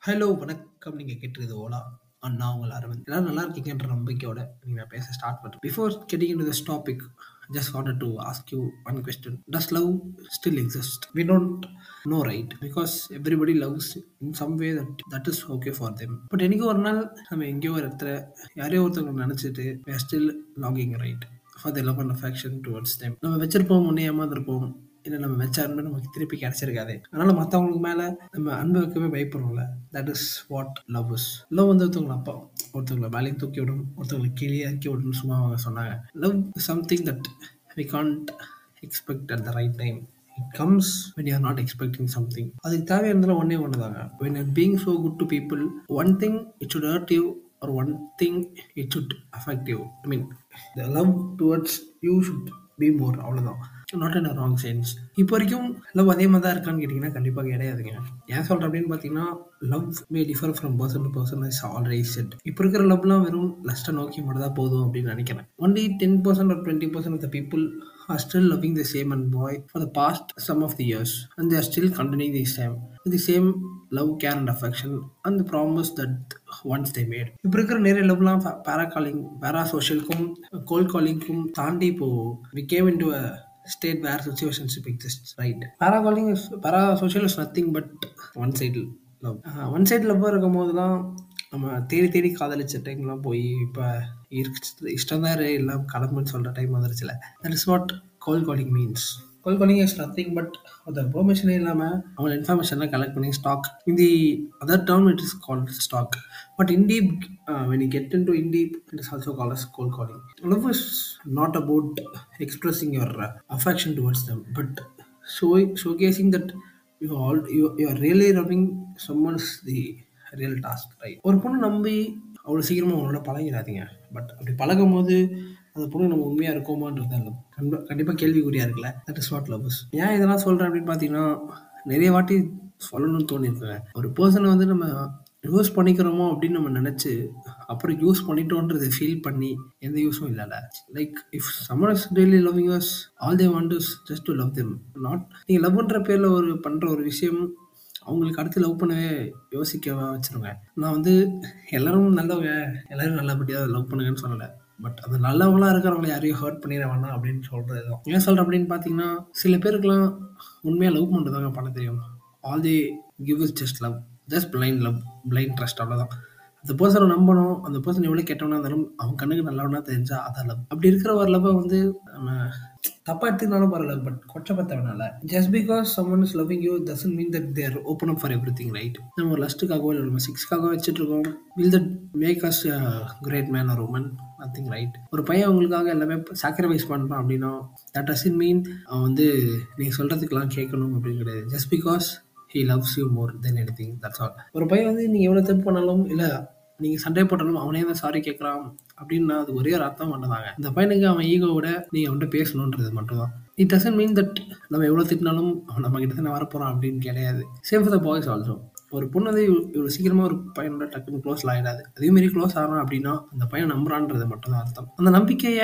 Hello வணக்கம் நீங்கள் கேட்டுருது Ola and நான் உங்கள் அரவிந்த் எல்லாரும் நல்லா இருக்கீங்கன்ற நம்பிக்கையோட நீங்கள் நான் பேச ஸ்டார்ட் பண்ணுறேன் before getting in this topic just wanted to ask you one question does love still exist we don't know right because everybody loves in some way that that is okay for them but என்னைக்கு ஒரு நாள் நம்ம எங்கேயோ ஒரு இடத்துல யாரையோ ஒருத்தவங்க நினச்சிட்டு still lacking right for the love and affection towards them நம்ம வச்சிருப்போம் முன்னே ஏமாந்துருப்போம் இல்லை நம்ம வச்ச அன்பு நமக்கு திருப்பி கிடைச்சிருக்காது அதனால மற்றவங்களுக்கு மேலே நம்ம அன்பு வைக்கவே பயப்படுறோம்ல that is what love is love வந்து ஒருத்தவங்களை அப்பா ஒருத்தவங்களை வேலைக்கு தூக்கி விடும் ஒருத்தவங்களை கீழே இறக்கி விடணும்னு சும்மா அவங்க சொன்னாங்க love something that we can't expect at the right time it comes when you are not expecting something அதுக்கு தேவையானதுல ஒன்றே ஒன்று தாங்க when your being so good to people one thing it should hurt you or one thing it should affect you I mean the love towards you should be more அவ்வளோதான் not in a wrong sense இப்போ வரைக்கும் love அதே மாதிரி தான் இருக்கான்னு கேட்டிங்கன்னா கண்டிப்பாக கிடையாதுங்க ஏன் சொல்கிறேன் அப்படின்னு பார்த்தீங்கன்னா love may differ from person to person is already set இப்போ இருக்கிற லவ்லாம் வெறும் லஸ்ட்டை நோக்கி மட்டும் தான் போதும் அப்படின்னு நினைக்கிறேன் ஒன்லி டென் பர்சன்ட் ஒரு twenty percent of the people are still loving the same and boy for the past some of the years and they are still continuing the same with the same love care and affection and the promise that once they made இப்போ இருக்கிற நிறைய லவ்லாம் பேரா calling பேரா சோஷியலுக்கும் gold காலிங்க்கும் தாண்டி இப்போ we came in to a state where situationship exist right para calling is parasocial is nothing but one side love one side லவ்வாக இருக்கும் போது தான் நம்ம தேடி தேடி காதலிச்ச டைம்லாம் போய் இப்போ இருக்கு இஷ்டம் தான் எல்லாம் கடமைன்னு சொல்கிற டைம் வந்துருச்சுல that is what call calling means call calling is nothing but அந்த பெர்மிஷனே இல்லாமல் அவங்க இன்ஃபர்மேஷன்லாம் கலெக்ட் பண்ணி stalk in the other term it is call stalk but in deep when you get in to in deep it is also call as cold calling love is not about expressing your affection towards them but show showcasing that you all you you are really loving summons the real task right ஒரு பொண்ணு நம்பி அவ்வளோ சீக்கிரமாக அவங்களோட பழகிடாதீங்க but அப்படி பழகும் போது அந்த பொண்ணு நம்ம உண்மையாக இருக்கோமான்றது அந்த கண்டிப்பாக கண்டிப்பாக கேள்விக்குறியாக இருக்குல்ல தட் இஸ் வாட் லவ்ஸ் ஏன் இதெல்லாம் சொல்கிறேன் அப்படின்னு பார்த்தீங்கன்னா நிறைய வாட்டி சொல்லணும்னு தோணியிருக்குங்க ஒரு பர்சனை வந்து நம்ம யூஸ் பண்ணிக்கிறோமோ அப்படின்னு நம்ம நினச்சி அப்புறம் யூஸ் பண்ணிட்டோன்றதை ஃபீல் பண்ணி எந்த யூஸும் இல்லைல்ல like if someone is daily loving use all they want is just to love them not நீங்கள் லவ்ன்ற பேரில் ஒரு பண்ணுற ஒரு விஷயம் அவங்களுக்கு அடுத்து லவ் பண்ணவே யோசிக்க வச்சுருங்க நான் வந்து எல்லாரும் நல்லவங்க எல்லாரும் நல்லபடியாக லவ் பண்ணுங்கன்னு சொல்லலை பட் அந்த நல்லவங்களாம் இருக்கிறவங்கள யாரையும் ஹர்ட் பண்ணிட வேணாம் அப்படின்னு சொல்கிறது தான் ஏன் சொல்கிறேன் அப்படின்னு பார்த்தீங்கன்னா சில பேருக்குலாம் உண்மையாக லவ் பண்ணுறதாங்க பண்ண தெரியும் all the give is just love just blind love blind trust அவ்வளோதான் அந்த பர்சனை நம்பணும் அந்த பர்சன் எவ்வளோ கெட்டவனா இருந்தாலும் அவன் கண்ணுக்கு நல்லவனா தெரிஞ்சா அதான் லவ் அப்படி இருக்கிற ஒரு லவ்வை வந்து நம்ம தப்பா எடுத்துக்கினாலும் பரவாயில்ல பட் கொச்சப்பத்த வேணால just because someone is loving you doesn't mean that they're open up for every thing right நம்ம ஒரு லஸ்ட்டுக்காகவோ இல்லை நம்ம சிக்ஸ்க்காக வச்சுட்டு இருக்கோம் will that make us great man ஒரு உமன் நத்திங் ரைட் ஒரு பையன் அவங்களுக்காக எல்லாமே சாக்ரிஃபைஸ் பண்ணுறான் அப்படின்னா தட் டசன் மீன் அவன் வந்து நீங்கள் சொல்கிறதுக்கெல்லாம் கேட்கணும் அப்படின்னு கிடையாது just because he loves you more then any thing that's all ஒரு பையன் வந்து நீங்கள் எவ்வளோ தப்பு பண்ணாலும் இல்லை நீங்கள் சண்டை போட்டாலும் அவனே தான் சாரி கேட்குறான் அப்படின்னா அது ஒரே ஒரு அர்த்தம் பண்ணதாங்க இந்த பையனுக்கு அவன் ஈகோவோட நீங்கள் அவன்கிட்ட பேசணுன்றது மட்டும் தான் இட் டசன் மீன் தட் நம்ம எவ்வளோ திட்டினாலும் அவன் நம்ம கிட்ட தானே வரப்போகிறான் அப்படின்னு கிடையாது same for the boys also ஒரு பொண்ணு வந்து இவ்வளோ சீக்கிரமாக ஒரு பையனோட டக்குன்னு க்ளோஸ் ஆகிடாது அதேமாரி க்ளோஸ் ஆகிறான் அப்படின்னா அந்த பையன் நம்புறான்றது மட்டும் தான் அர்த்தம் அந்த நம்பிக்கையை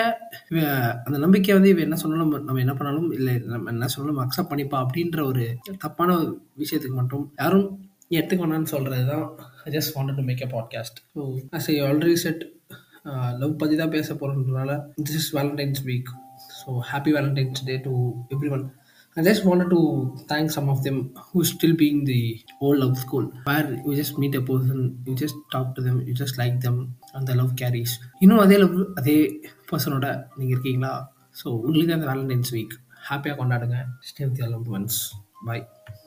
அந்த நம்பிக்கையை வந்து இவன் என்ன சொன்னாலும் நம்ம என்ன பண்ணாலும் இல்லை நம்ம என்ன சொன்னாலும் அக்செப்ட் பண்ணிப்பா அப்படின்ற ஒரு தப்பான விஷயத்துக்கு மட்டும் யாரும் எடுத்துக்க வேணாம்னு சொல்கிறது தான் I just wanted to make a podcast so as I already set love பற்றி தான் பேச போகிறதுனால this is Valentine's week so happy Valentine's day to every one I just wanted to thank some of them who still being the old love school where you just meet a person, you just talk to them, you just like them and the love carries. இன்னும் அதே love அதே பர்சனோட நீங்கள் இருக்கீங்களா so உங்களுக்கு அந்த Valentine's week ஹாப்பியாக கொண்டாடுங்க stay with love ones bye